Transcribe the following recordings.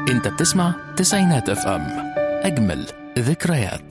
انت بتسمع تسعينات اف ام اجمل ذكريات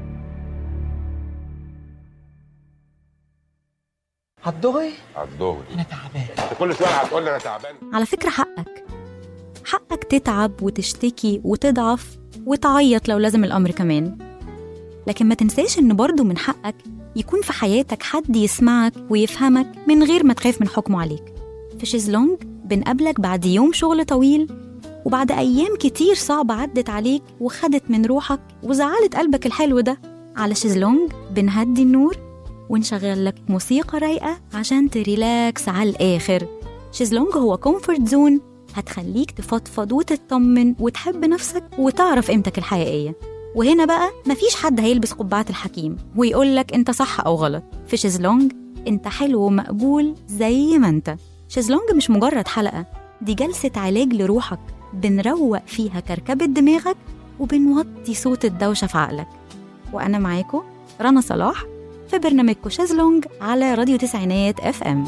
هتضغي عالدغري انا تعبان انت كل شويه هتقول لي انا تعبان على فكرة حقك حقك تتعب وتشتكي وتضعف وتعيط لو لازم الأمر كمان لكن ما تنساش إن برضه من حقك يكون في حياتك حد يسمعك ويفهمك من غير ما تخاف من حكمه عليك في شيزلونج بنقابلك بعد يوم شغل طويل وبعد أيام كتير صعبة عدت عليك وخدت من روحك وزعلت قلبك الحلو ده على شيزلونج بنهدي النور ونشغل لك موسيقى رايقة عشان تريلاكس على الآخر شيزلونج هو كومفورت زون هتخليك تفضفض وتطمن وتحب نفسك وتعرف قيمتك الحقيقية وهنا بقى مفيش حد هيلبس قبعة الحكيم ويقولك انت صح أو غلط في شيزلونج انت حلو ومقبول زي ما انت شيزلونج مش مجرد حلقة دي جلسة علاج لروحك بنروق فيها كركبة دماغك وبنوطي صوت الدوشة في عقلك وأنا معاكم رنا صلاح في برنامجكم شازلونج على راديو تسعينات اف ام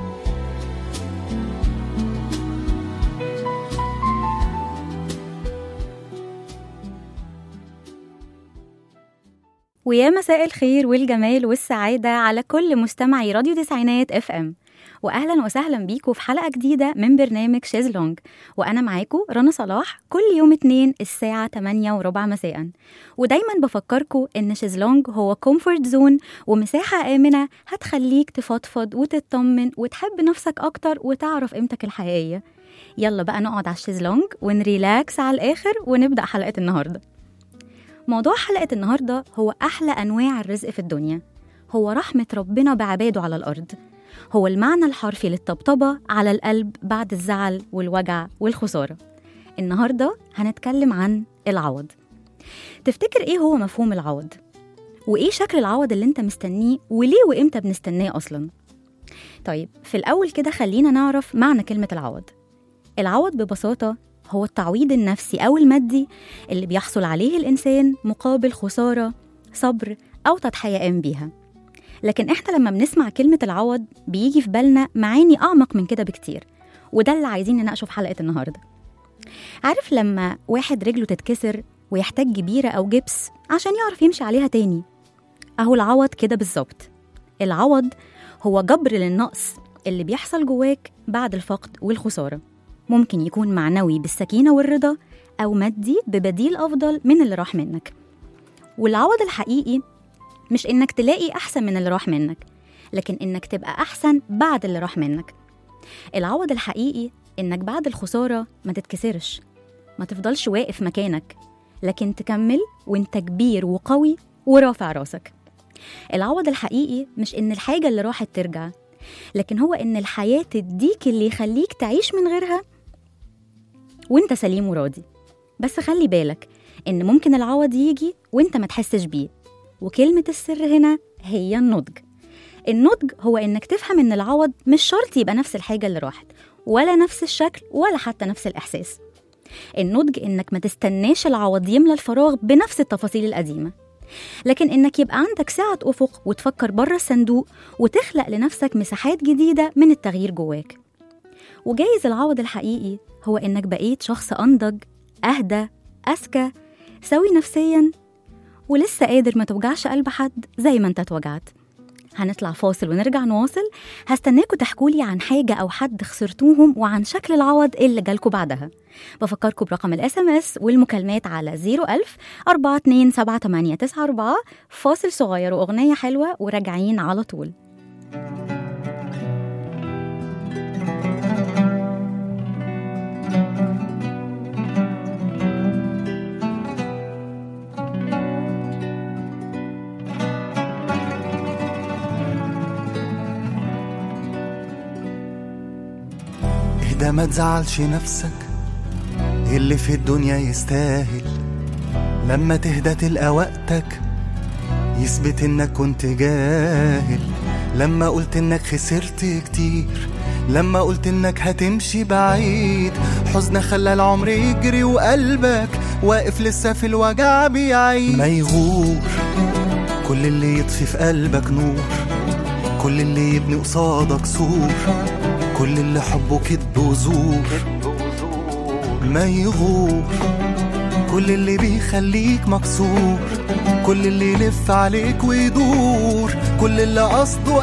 ويا مساء الخير والجمال والسعادة على كل مستمعي راديو تسعينات اف ام واهلا وسهلا بيكم في حلقة جديدة من برنامج شيزلونج وانا معاكم رنا صلاح كل يوم اتنين الساعة 8 وربع مساء ودايما بفكركم ان شيزلونج هو كومفورت زون ومساحة آمنة هتخليك تفضفض وتطمن وتحب نفسك أكتر وتعرف قيمتك الحقيقية يلا بقى نقعد على الشيزلونج ونريلاكس على الآخر ونبدأ حلقة النهاردة موضوع حلقة النهاردة هو أحلى أنواع الرزق في الدنيا هو رحمة ربنا بعباده على الأرض هو المعنى الحرفي للطبطبة على القلب بعد الزعل والوجع والخسارة النهاردة هنتكلم عن العوض تفتكر إيه هو مفهوم العوض؟ وإيه شكل العوض اللي أنت مستنيه وليه وإمتى بنستناه أصلا؟ طيب في الأول كده خلينا نعرف معنى كلمة العوض العوض ببساطة هو التعويض النفسي أو المادي اللي بيحصل عليه الإنسان مقابل خسارة صبر أو تضحية قام بيها لكن إحنا لما بنسمع كلمة العوض بيجي في بالنا معاني أعمق من كده بكتير وده اللي عايزين نناقشه في حلقة النهاردة عارف لما واحد رجله تتكسر ويحتاج جبيرة أو جبس عشان يعرف يمشي عليها تاني أهو العوض كده بالظبط العوض هو جبر للنقص اللي بيحصل جواك بعد الفقد والخسارة ممكن يكون معنوي بالسكينة والرضا أو مادي ببديل أفضل من اللي راح منك والعوض الحقيقي مش إنك تلاقي أحسن من اللي راح منك لكن إنك تبقى أحسن بعد اللي راح منك العوض الحقيقي إنك بعد الخسارة ما تتكسرش ما تفضلش واقف مكانك لكن تكمل وانت كبير وقوي ورافع راسك العوض الحقيقي مش إن الحاجة اللي راحت ترجع لكن هو إن الحياة تديك اللي يخليك تعيش من غيرها وانت سليم وراضي بس خلي بالك إن ممكن العوض يجي وانت ما تحسش بيه وكلمة السر هنا هي النضج النضج هو إنك تفهم إن العوض مش شرط يبقى نفس الحاجة اللي راحت ولا نفس الشكل ولا حتى نفس الإحساس النضج إنك ما تستناش العوض يملى الفراغ بنفس التفاصيل القديمة لكن إنك يبقى عندك سعة أفق وتفكر بره الصندوق وتخلق لنفسك مساحات جديدة من التغيير جواك وجايز العوض الحقيقي هو إنك بقيت شخص أنضج أهدى أذكى سوي نفسيا ولسه قادر ما توجعش قلب حد زي ما انت اتوجعت هنطلع فاصل ونرجع نواصل هستناكوا تحكولي عن حاجة أو حد خسرتوهم وعن شكل العوض اللي جالكوا بعدها بفكركم برقم الاس ام اس والمكالمات على 01000 427 فاصل صغير وأغنية حلوة وراجعين على طول اهدى ما تزعلش نفسك اللي في الدنيا يستاهل لما تهدى تلقى وقتك يثبت انك كنت جاهل لما قلت انك خسرت كتير لما قلت انك هتمشي بعيد حزن خلى العمر يجري وقلبك واقف لسه في الوجع بيعيد ما يغور كل اللي يطفي في قلبك نور كل اللي يبني قصادك سور كل اللي حبه كدب وزور ما يغور كل اللي بيخليك مكسور كل اللي يلف عليك ويدور كل اللي قصده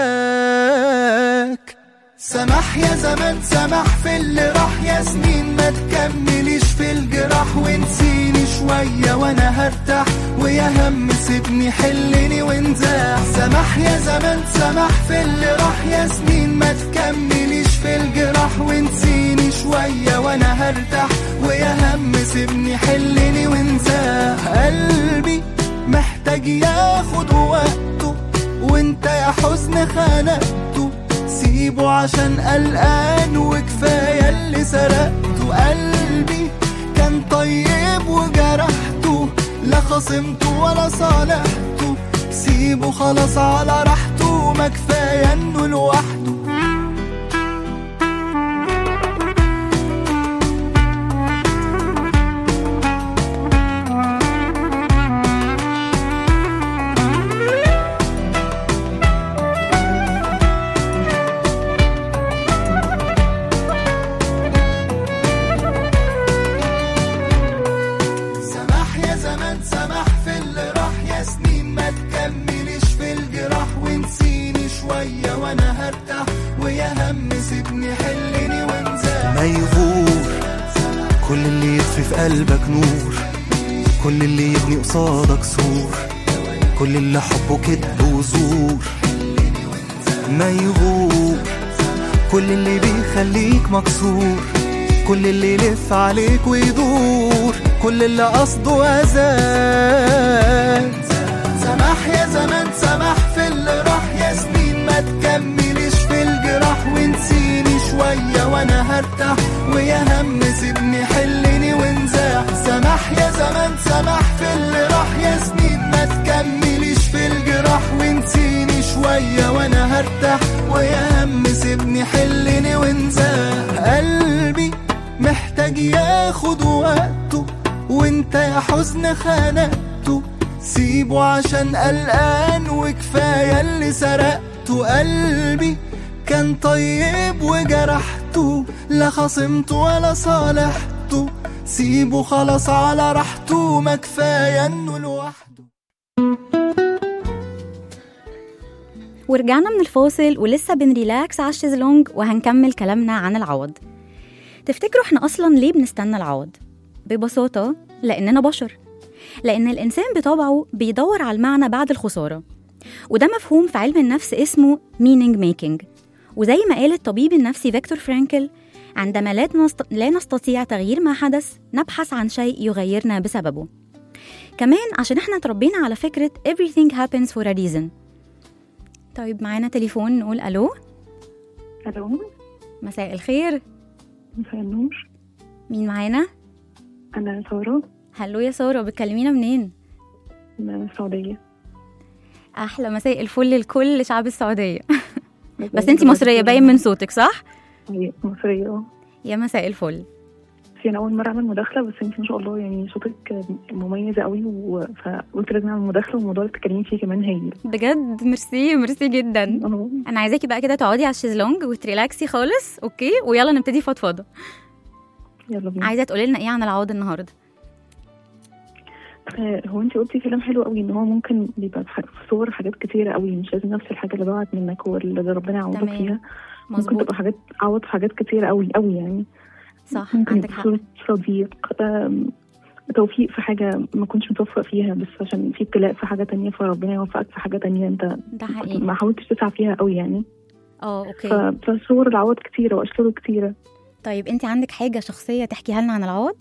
أذاك سمح يا زمان سمح في اللي راح يا سنين ما تكمليش في الجراح ونسيني شوية وانا هرتاح ويا هم سيبني حلني وانزاح سمح يا زمان سمح في اللي راح يا سنين ما تكمليش في الجراح ونسيني شوية وانا هرتاح ويا هم سيبني حلني وانزاح قلبي محتاج ياخد وقته وانت يا حزن خنقته سيبه عشان قلقان وكفاية اللي سرقته قلبي كان طيب وجرحته لا خصمته ولا صالحته سيبه خلاص على راحته ما كفاية انه لوحده سمح يا زمان سمح في اللي راح يا سنين ما تكمليش في الجراح ونسيني شوية وانا هرتاح ويا هم سيبني حلني وانزاح ما يغور كل اللي يطفي في قلبك نور كل اللي يبني قصادك سور كل اللي حبه كذب وزور ما يغور كل اللي بيخليك مكسور كل اللي يلف عليك ويدور كل اللي قصده أذاك سمح يا زمان سمح في اللي راح يا سنين ما تكمليش في الجراح ونسيني شوية وانا هرتاح ويا هم سيبني حلني وانزاح سمح يا زمان سمح في اللي راح يا سنين ما تكمليش في الجراح ونسيني شوية وانا هرتاح ويا هم سيبني حلني وانزاح قلبي محتاج ياخد وقته وانت يا حزن خنقته سيبه عشان قلقان وكفاية اللي سرقته قلبي كان طيب وجرحته لا خصمته ولا صالحته سيبه خلاص على راحته ما كفاية انه لوحده ورجعنا من الفاصل ولسه بنريلاكس على الشيزلونج وهنكمل كلامنا عن العوض تفتكروا احنا اصلا ليه بنستنى العوض ببساطة لأننا بشر لأن الإنسان بطبعه بيدور على المعنى بعد الخسارة وده مفهوم في علم النفس اسمه meaning making وزي ما قال الطبيب النفسي فيكتور فرانكل عندما لا, نست... لا نستطيع تغيير ما حدث نبحث عن شيء يغيرنا بسببه كمان عشان احنا اتربينا على فكرة everything happens for a reason طيب معانا تليفون نقول ألو الو مساء الخير مساء النور مين معانا؟ انا ساره هلو يا سارة بتكلمينا منين؟ من السعوديه أحلى مساء الفل لكل شعب السعودية بس انتي مصرية باين من صوتك صح؟ أيوة، مصريه اه يا مساء الفل بس انا اول مره اعمل مداخله بس انت ما شاء الله يعني صوتك مميز قوي و- فقلت لازم اعمل مداخله والموضوع اللي بتتكلمي فيه كمان هايل بجد ميرسي ميرسي جدا اه انا عايزاكي بقى كده تقعدي على الشيزلونج وتريلاكسي خالص اوكي ويلا نبتدي فضفضه يلا بينا عايزه تقولي لنا ايه عن العوض النهارده آه، هو انت قلتي كلام حلو قوي ان هو ممكن بيبقى في ح- في صور حاجات كتيره قوي مش لازم نفس الحاجه اللي ضاعت منك واللي ربنا يعوضك تمام. فيها ممكن مظبوط تبقى حاجات عوض في حاجات كتيره قوي قوي يعني صح ممكن عندك يبقى حق صورة صديق آم، توفيق في حاجة ما كنتش متوفق فيها بس عشان في ابتلاء في حاجة تانية فربنا يوفقك في حاجة تانية انت ده حقيقي ما حاولتش تسعى فيها قوي يعني اه ف- اوكي فصور العوض كتيرة وأشكاله كتيرة طيب انت عندك حاجه شخصيه تحكيها لنا عن العوض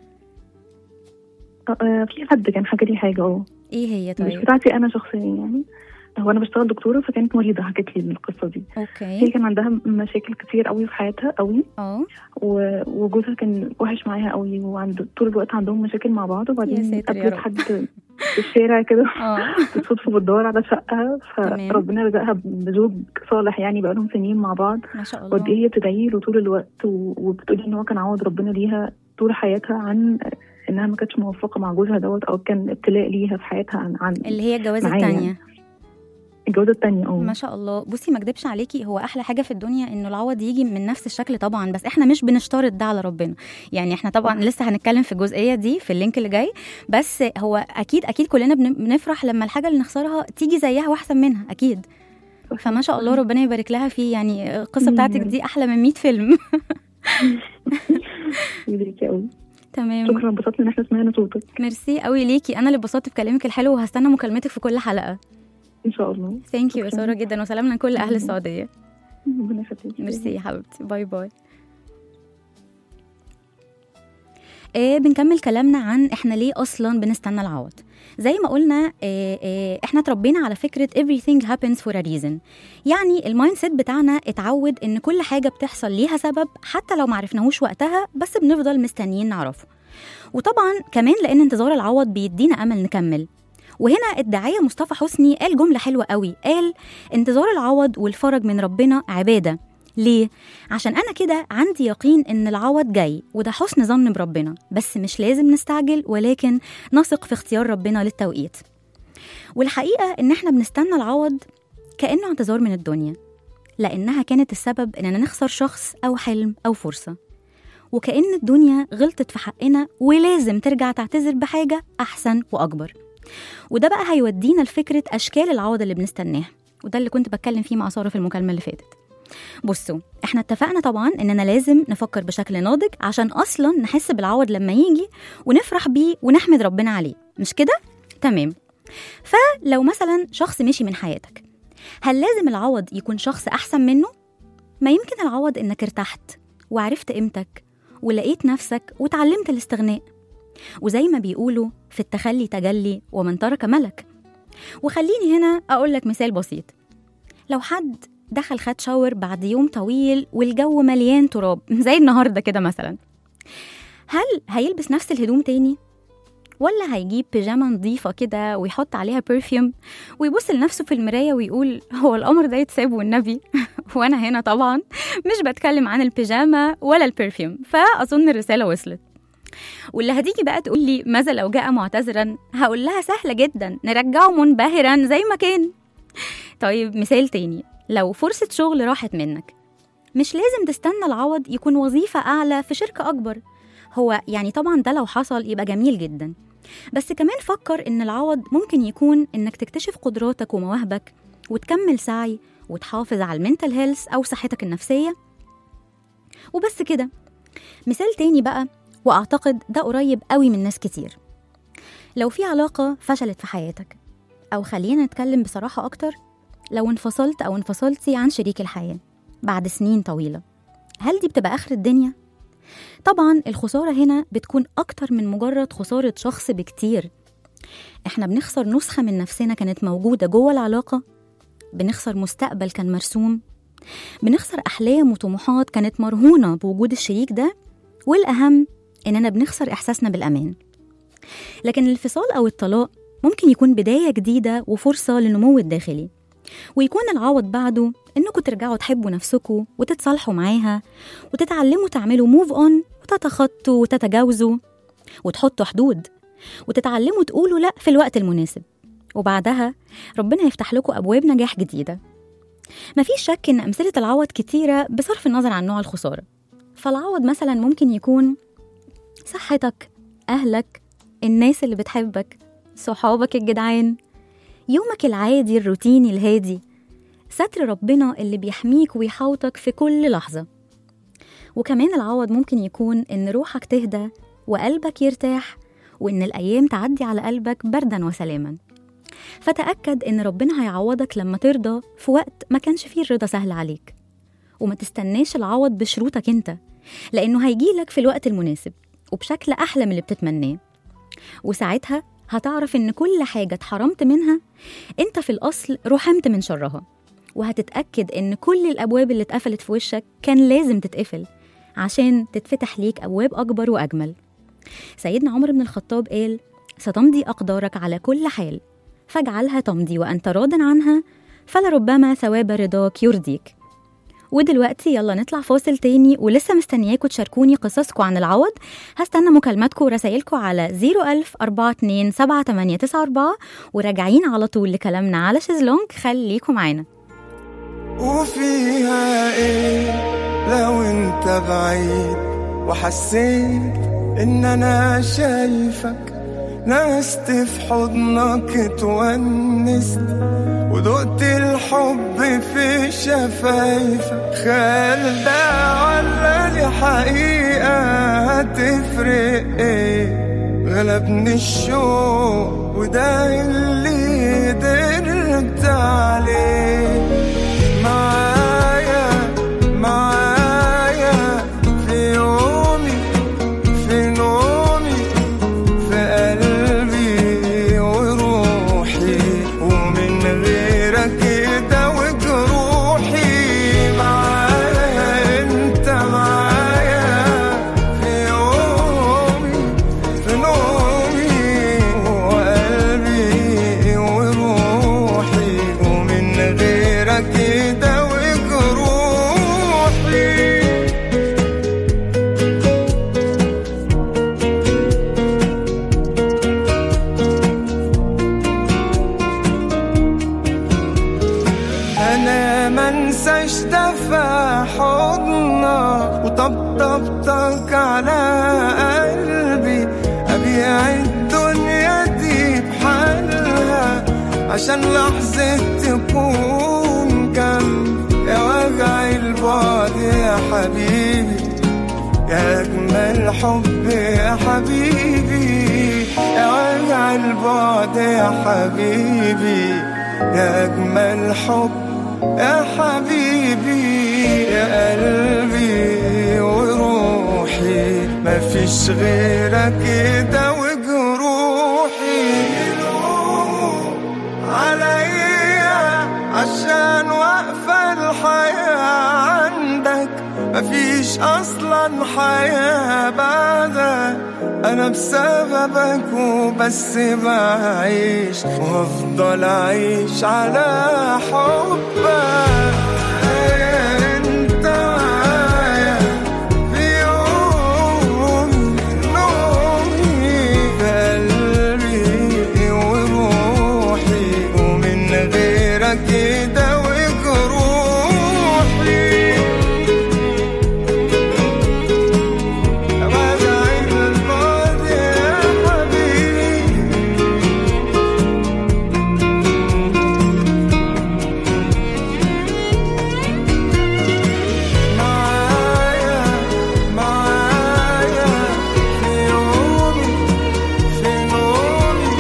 آه، آه، في حد كان حكى لي حاجة اه ايه هي مش طيب بتاعتي أنا شخصيا يعني هو أنا بشتغل دكتورة فكانت مريضة حكت لي القصة دي هي اوكي كان عندها مشاكل كتير قوي في حياتها قوي اه و- وجوزها كان وحش معاها قوي وعند طول الوقت عندهم مشاكل مع بعض يا وبعدين ساتر يا قابلت رب. حد في الشارع كده اه بالصدفة بتدور على شقة تمام. فربنا رزقها بزوج صالح يعني بقالهم سنين مع بعض ما شاء وقد ايه الله هي بتدعي له طول الوقت و- وبتقولي ان هو كان عوض ربنا ليها طول حياتها عن انها ما كانتش موفقة مع جوزها دوت او كان ابتلاء ليها في حياتها عن عن اللي هي الجوازه معايا. الثانيه الجوازه الثانيه اه ما شاء الله بصي ما اكدبش عليكي هو احلى حاجه في الدنيا انه العوض يجي من نفس الشكل طبعا بس احنا مش بنشترط ده على ربنا يعني احنا طبعا لسه هنتكلم في الجزئيه دي في اللينك اللي جاي بس هو اكيد اكيد كلنا بن- بنفرح لما الحاجه اللي نخسرها تيجي زيها واحسن منها اكيد فما شاء الله ربنا يبارك لها فيه يعني القصه مم. بتاعتك دي احلى من 100 فيلم يدريكي قوي تمام شكرا انبسطت ان احنا سمعنا صوتك ميرسي قوي ليكي انا اللي اتبسطت بكلامك الحلو وهستنى مكالمتك في كل حلقه ان شاء الله ثانك يو يا شكراً. ساره جدا وسلام لكل اهل مم. السعوديه ربنا يخليكي ميرسي يا حبيبتي باي باي آه بنكمل كلامنا عن احنا ليه اصلا بنستنى العوض زي ما قلنا آه آه احنا اتربينا على فكره everything happens for a reason يعني المايند سيت بتاعنا اتعود ان كل حاجه بتحصل ليها سبب حتى لو معرفناهوش وقتها بس بنفضل مستنيين نعرفه وطبعا كمان لان انتظار العوض بيدينا امل نكمل وهنا الداعيه مصطفى حسني قال جمله حلوه قوي قال انتظار العوض والفرج من ربنا عباده ليه عشان انا كده عندي يقين ان العوض جاي وده حسن ظن بربنا بس مش لازم نستعجل ولكن نثق في اختيار ربنا للتوقيت والحقيقه ان احنا بنستنى العوض كانه اعتذار من الدنيا لانها كانت السبب اننا نخسر شخص او حلم او فرصه وكأن الدنيا غلطت في حقنا ولازم ترجع تعتذر بحاجة أحسن وأكبر وده بقى هيودينا لفكرة أشكال العوض اللي بنستناها وده اللي كنت بتكلم فيه مع سارة في المكالمة اللي فاتت بصوا احنا اتفقنا طبعا اننا لازم نفكر بشكل ناضج عشان اصلا نحس بالعوض لما يجي ونفرح بيه ونحمد ربنا عليه مش كده تمام فلو مثلا شخص مشي من حياتك هل لازم العوض يكون شخص احسن منه ما يمكن العوض انك ارتحت وعرفت قيمتك ولقيت نفسك وتعلمت الاستغناء وزي ما بيقولوا في التخلي تجلي ومن ترك ملك وخليني هنا اقول لك مثال بسيط لو حد دخل خد شاور بعد يوم طويل والجو مليان تراب زي النهارده كده مثلا هل هيلبس نفس الهدوم تاني ولا هيجيب بيجامه نظيفه كده ويحط عليها برفيوم ويبص لنفسه في المرايه ويقول هو الامر ده يتساب والنبي وانا هنا طبعا مش بتكلم عن البيجامه ولا البرفيوم فاظن الرساله وصلت واللي هتيجي بقى تقول لي ماذا لو جاء معتذرا هقول لها سهله جدا نرجعه منبهرا زي ما كان طيب مثال تاني لو فرصة شغل راحت منك مش لازم تستنى العوض يكون وظيفة أعلى في شركة أكبر هو يعني طبعا ده لو حصل يبقى جميل جدا بس كمان فكر إن العوض ممكن يكون إنك تكتشف قدراتك ومواهبك وتكمل سعي وتحافظ على المنتل هيلث أو صحتك النفسية وبس كده مثال تاني بقى وأعتقد ده قريب قوي من ناس كتير لو في علاقة فشلت في حياتك أو خلينا نتكلم بصراحة أكتر لو انفصلت أو انفصلتي عن شريك الحياة بعد سنين طويلة هل دي بتبقى آخر الدنيا؟ طبعا الخسارة هنا بتكون أكتر من مجرد خسارة شخص بكتير احنا بنخسر نسخة من نفسنا كانت موجودة جوه العلاقة بنخسر مستقبل كان مرسوم بنخسر أحلام وطموحات كانت مرهونة بوجود الشريك ده والأهم إننا بنخسر إحساسنا بالأمان لكن الانفصال أو الطلاق ممكن يكون بداية جديدة وفرصة للنمو الداخلي ويكون العوض بعده إنكم ترجعوا تحبوا نفسكم وتتصالحوا معاها وتتعلموا تعملوا موف أون وتتخطوا وتتجاوزوا وتحطوا حدود وتتعلموا تقولوا لأ في الوقت المناسب وبعدها ربنا يفتح لكم أبواب نجاح جديدة مفيش شك إن أمثلة العوض كتيرة بصرف النظر عن نوع الخسارة فالعوض مثلا ممكن يكون صحتك أهلك الناس اللي بتحبك صحابك الجدعان يومك العادي الروتيني الهادي ستر ربنا اللي بيحميك ويحوطك في كل لحظة وكمان العوض ممكن يكون إن روحك تهدى وقلبك يرتاح وإن الأيام تعدي على قلبك بردا وسلاما فتأكد إن ربنا هيعوضك لما ترضى في وقت ما كانش فيه الرضا سهل عليك وما تستناش العوض بشروطك انت لأنه هيجيلك في الوقت المناسب وبشكل أحلى من اللي بتتمناه وساعتها هتعرف إن كل حاجة اتحرمت منها أنت في الأصل رحمت من شرها وهتتأكد إن كل الأبواب اللي اتقفلت في وشك كان لازم تتقفل عشان تتفتح ليك أبواب أكبر وأجمل سيدنا عمر بن الخطاب قال ستمضي أقدارك على كل حال فاجعلها تمضي وأنت راض عنها فلربما ثواب رضاك يرضيك ودلوقتي يلا نطلع فاصل تاني ولسه مستنياكم تشاركوني قصصكم عن العوض هستنى مكالماتكم ورسايلكم على 01000 42 7894 وراجعين على طول لكلامنا على شيزلونج خليكم معانا وفيها ايه لو انت بعيد وحسيت ان انا شايفك نست في حضنك اتونست ودقت الحب في شفايفك خيال ده ولا دي حقيقة هتفرق ايه غلبني الشوق وده اللي قدرت عليه معايا معايا في يومي في نومي في قلبي وروحي ومن غيرك كده وجروحي معايا انت معايا في يومي في نومي وقلبي وروحي ومن غيرك كده وجروحي انا منساش دفع حضنك وطبطبتك على قلبي ابيع الدنيا دي بحالها عشان لحظة تكون جنب يا وجع البعد يا حبيبي يا أجمل حب يا حبيبي يا وجع البعد يا حبيبي يا أجمل حب يا حبيبي يا قلبي وروحي مفيش غيرك كده وجروحي يلوموا عليا عشان واقفة الحياة عندك مفيش أصلا حياة بعدك أنا بسببك وبس بعيش وهفضل أعيش على حبك أنت معايا في يوم نومي في قلبي وروحي ومن غيرك كده وجروحي أبعد عن البعد يا حبيبي معايا معايا في يومي في نومي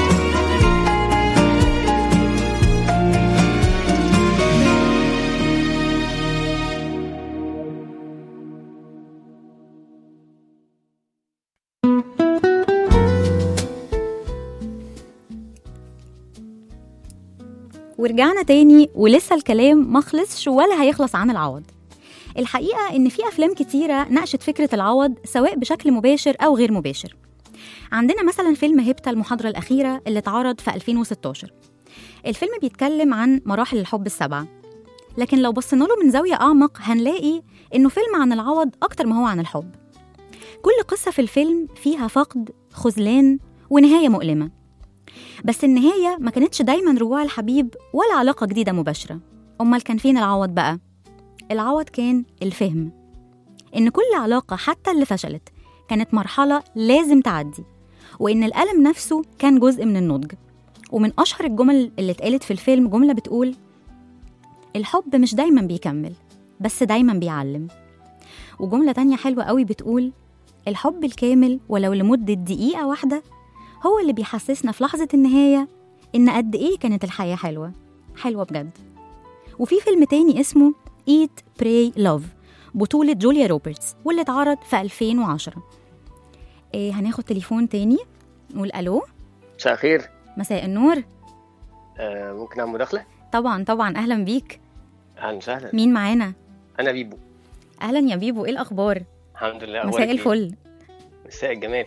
ورجعنا تاني ولسه الكلام مخلصش ولا هيخلص عن العوض الحقيقة إن في أفلام كتيرة ناقشت فكرة العوض سواء بشكل مباشر أو غير مباشر عندنا مثلا فيلم هيبتا المحاضرة الأخيرة اللي اتعرض في 2016 الفيلم بيتكلم عن مراحل الحب السبعة لكن لو بصينا له من زاوية أعمق هنلاقي إنه فيلم عن العوض أكتر ما هو عن الحب كل قصة في الفيلم فيها فقد خذلان ونهاية مؤلمة بس النهاية ما كانتش دايما رجوع الحبيب ولا علاقة جديدة مباشرة أمال كان فين العوض بقى؟ العوض كان الفهم إن كل علاقة حتى اللي فشلت كانت مرحلة لازم تعدي وإن الألم نفسه كان جزء من النضج ومن أشهر الجمل اللي اتقالت في الفيلم جملة بتقول الحب مش دايما بيكمل بس دايما بيعلم وجملة تانية حلوة قوي بتقول الحب الكامل ولو لمدة دقيقة واحدة هو اللي بيحسسنا في لحظة النهاية إن قد إيه كانت الحياة حلوة حلوة بجد وفي فيلم تاني اسمه Eat Pray Love بطولة جوليا روبرتس واللي اتعرض في 2010 إيه هناخد تليفون تاني نقول ألو مساء الخير مساء النور آه ممكن اعمل مداخله طبعا طبعا أهلا بيك اهلا وسهلا مين معانا انا بيبو أهلا يا بيبو إيه الأخبار الحمد لله مساء أخبارك إيه؟ الفل مساء الجمال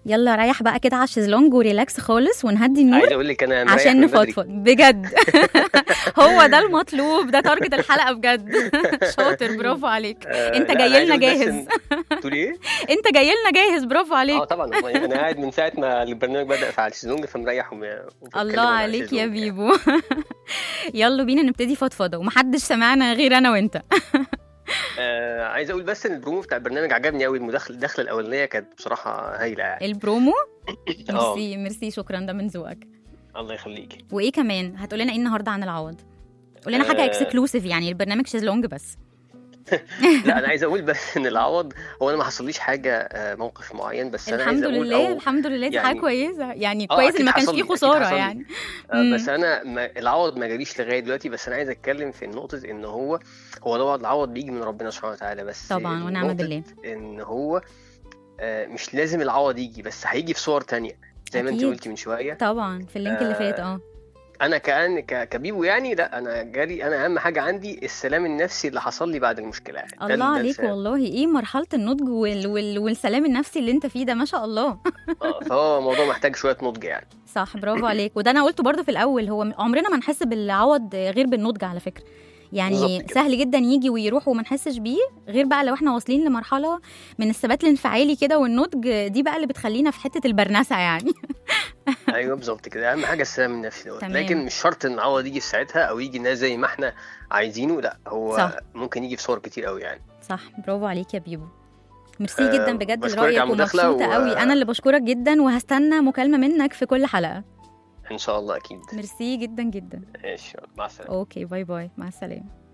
يلا ريح بقى كده على الشезлونج وريلاكس خالص ونهدي النور عايز اقول لك انا مريح عشان من بدري. نفضفض بجد هو ده المطلوب ده تارجت الحلقه بجد شاطر برافو عليك آه، انت لا، جاي أنا عايز لنا أقول بس جاهز إن- تقولي ايه؟ انت جاي لنا جاهز برافو اه عليك طبعا والله انا قاعد من ساعه ما البرنامج بدا في على الشيزونج فمريح وم- وبتكلم الله على عليك يا الشيزونج يعني. بيبو يلا بينا نبتدي فضفضه ومحدش سمعنا غير انا وانت آه عايز اقول بس ان البرومو بتاع البرنامج عجبني قوي المداخله الدخله الاولانيه كانت بصراحه هايله يعني البرومو اه ميرسي ميرسي شكرا ده من ذوقك الله يخليكي وايه كمان هتقول لنا ايه النهارده عن العوض قول لنا حاجه آه. اكسكلوسيف يعني البرنامج شيزلونج بس لا انا عايز اقول بس ان العوض هو انا ما حصليش حاجه آه، موقف معين بس انا الحمد عايز اقول لله أو الحمد لله دي يعني- حاجه كويسه يعني آه، كويس أكيد ان ما كانش حصل لي، فيه أكيد خساره حصل لي. يعني آه، مم. بس انا ما العوض ما جاليش لغايه دلوقتي بس انا عايز اتكلم في نقطه ان هو هو طبعا العوض بيجي من ربنا سبحانه وتعالى بس طبعا ونعم نقطة بالله ان هو آه، مش لازم العوض يجي بس هيجي في صور تانية زي ما انت أكيد. قلتي من شويه طبعا في اللينك اللي فات اه انا كان ك- كبيبو يعني لا انا جالي انا اهم حاجه عندي السلام النفسي اللي حصل لي بعد المشكله يعني ده- الله ده عليك السبب. والله ايه مرحله النضج وال... وال... والسلام النفسي اللي انت فيه ده ما شاء الله آه، فهو الموضوع محتاج شويه نضج يعني صح برافو عليك وده انا قلته برضو في الاول هو عمرنا ما نحس بالعوض غير بالنضج على فكره يعني بالظبط كده. سهل جدا يجي ويروح وما نحسش بيه غير بقى لو احنا واصلين لمرحله من الثبات الانفعالي كده والنضج دي بقى اللي بتخلينا في حته البرنسه يعني ايوه بالظبط كده اهم حاجه السلام النفسي دوت تمام. لكن مش شرط ان العوض يجي في ساعتها او يجي الناس زي ما احنا عايزينه لا هو صح. ممكن يجي في صور كتير قوي يعني صح برافو عليك يا بيبو ميرسي آه، جدا بجد بشكرك لرايك على المداخلة ومبسوطه و- قوي انا اللي بشكرك جدا وهستنى مكالمه منك في كل حلقه ان شاء الله اكيد ميرسي جدا جدا ماشي مع السلامه اوكي باي باي مع السلامه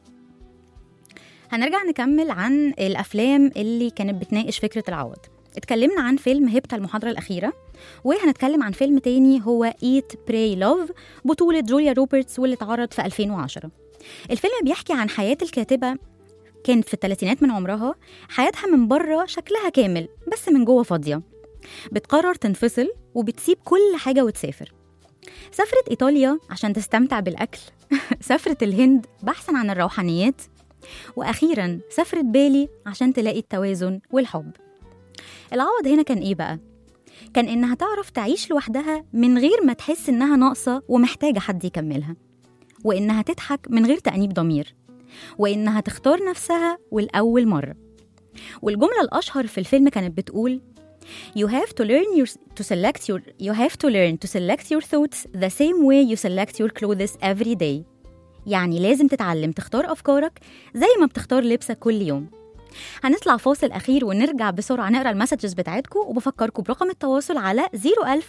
هنرجع نكمل عن الافلام اللي كانت بتناقش فكره العوض اتكلمنا عن فيلم هيبتا المحاضرة الأخيرة وهنتكلم عن فيلم تاني هو ايت براي لوف بطولة جوليا روبرتس واللي اتعرض في 2010 الفيلم بيحكي عن حياة الكاتبة كانت في الثلاثينات من عمرها حياتها من بره شكلها كامل بس من جوه فاضية بتقرر تنفصل وبتسيب كل حاجة وتسافر سافرت إيطاليا عشان تستمتع بالأكل سافرت الهند بحثا عن الروحانيات وأخيرا سافرت بالي عشان تلاقي التوازن والحب العوض هنا كان إيه بقى؟ كان إنها تعرف تعيش لوحدها من غير ما تحس إنها ناقصة ومحتاجة حد يكملها وإنها تضحك من غير تأنيب ضمير وإنها تختار نفسها والأول مرة والجملة الأشهر في الفيلم كانت بتقول You have to learn your, to select your you have to learn to select your thoughts the same way you select your clothes every day. يعني لازم تتعلم تختار أفكارك زي ما بتختار لبسك كل يوم. هنطلع فاصل أخير ونرجع بسرعة نقرا المسجز بتاعتكم وبفكركم برقم التواصل على 010427894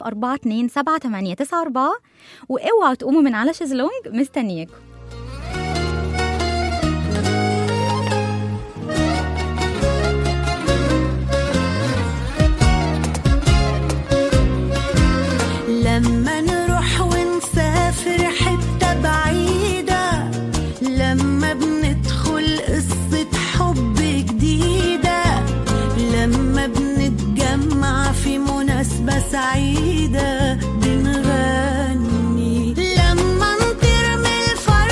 واوعوا تقوموا من على شيزلونج مستنياكم. لما نروح ونسافر حتة بعيدة لما بندخل قصة حب جديدة لما بنتجمع في مناسبة سعيدة بنغني لما نطير من الفرح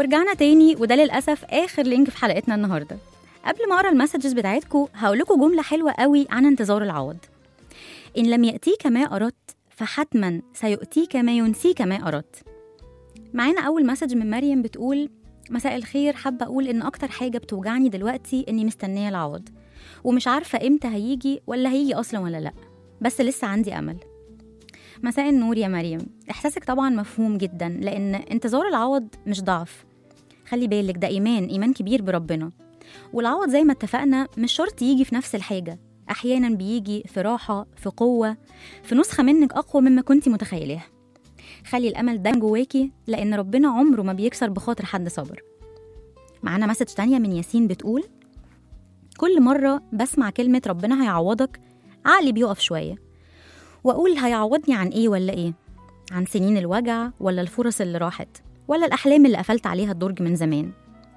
ورجعنا تاني وده للأسف آخر لينك في حلقتنا النهاردة قبل ما أقرأ المسجز بتاعتكم هقول لكم جملة حلوة قوي عن انتظار العوض إن لم يأتيك ما أردت فحتما سيؤتيك ما ينسيك ما أردت معانا أول مسج من مريم بتقول مساء الخير حابة أقول إن أكتر حاجة بتوجعني دلوقتي إني مستنية العوض ومش عارفة إمتى هيجي ولا هيجي أصلا ولا لأ بس لسه عندي أمل مساء النور يا مريم إحساسك طبعا مفهوم جدا لأن انتظار العوض مش ضعف خلي بالك ده إيمان إيمان كبير بربنا والعوض زي ما اتفقنا مش شرط يجي في نفس الحاجة أحيانا بيجي في راحة في قوة في نسخة منك أقوى مما كنت متخيلها خلي الأمل ده جواكي لأن ربنا عمره ما بيكسر بخاطر حد صبر معانا مسج تانية من ياسين بتقول كل مرة بسمع كلمة ربنا هيعوضك عقلي بيقف شوية وأقول هيعوضني عن إيه ولا إيه عن سنين الوجع ولا الفرص اللي راحت ولا الأحلام اللي قفلت عليها الدرج من زمان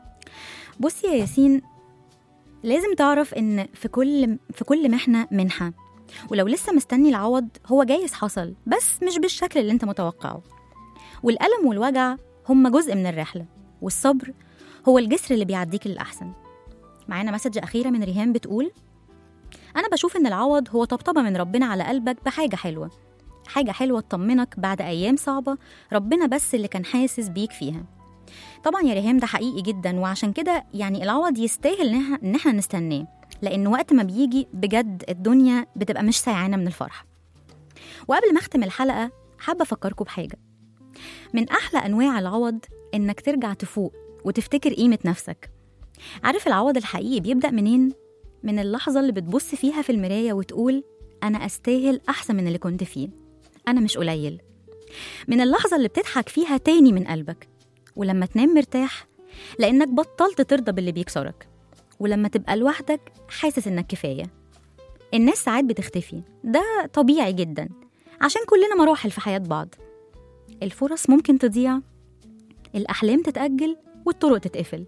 بصي يا ياسين لازم تعرف إن في كل في كل محنة منحة ولو لسه مستني العوض هو جايز حصل بس مش بالشكل اللي انت متوقعه والألم والوجع هما جزء من الرحلة والصبر هو الجسر اللي بيعديك للأحسن معانا مسج أخيرة من ريهام بتقول أنا بشوف إن العوض هو طبطبة من ربنا على قلبك بحاجة حلوة حاجة حلوة تطمنك بعد أيام صعبة ربنا بس اللي كان حاسس بيك فيها طبعا يا ريهام ده حقيقي جدا وعشان كده يعني العوض يستاهل إن إحنا- إن احنا نستناه لأن وقت ما بيجي بجد الدنيا بتبقى مش سايعانة من الفرح وقبل ما أختم الحلقة حابة أفكركم بحاجة من أحلى أنواع العوض إنك ترجع تفوق وتفتكر قيمة نفسك عارف العوض الحقيقي بيبدأ منين؟ من اللحظة اللي بتبص فيها في المراية وتقول أنا أستاهل أحسن من اللي كنت فيه أنا مش قليل من اللحظة اللي بتضحك فيها تاني من قلبك ولما تنام مرتاح لأنك بطلت ترضى باللي بيكسرك ولما تبقى لوحدك حاسس إنك كفاية الناس ساعات بتختفي ده طبيعي جدا عشان كلنا مراحل في حياة بعض الفرص ممكن تضيع الأحلام تتأجل والطرق تتقفل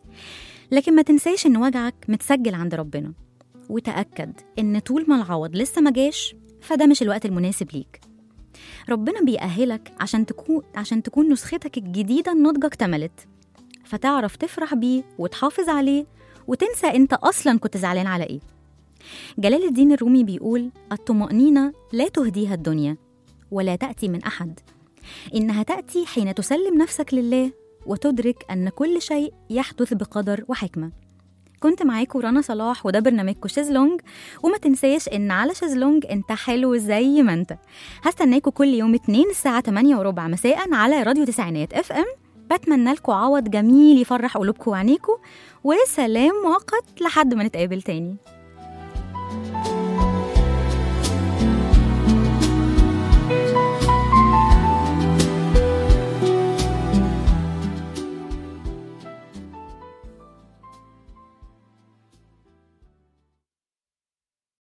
لكن ما تنساش إن وجعك متسجل عند ربنا وتأكد إن طول ما العوض لسه ما جاش فده مش الوقت المناسب ليك ربنا بيأهلك عشان تكون عشان تكون نسختك الجديدة الناضجة اكتملت فتعرف تفرح بيه وتحافظ عليه وتنسى انت اصلا كنت زعلان على ايه جلال الدين الرومي بيقول الطمأنينة لا تهديها الدنيا ولا تأتي من أحد إنها تأتي حين تسلم نفسك لله وتدرك أن كل شيء يحدث بقدر وحكمة كنت معاكم رنا صلاح وده برنامجكم شيزلونج وما تنساش ان على شيزلونج انت حلو زي ما انت هستناكم كل يوم اتنين الساعة 8 وربع مساء على راديو تسعينات اف ام بتمنى لكم عوض جميل يفرح قلوبكم وعينيكم وسلام مؤقت لحد ما نتقابل تاني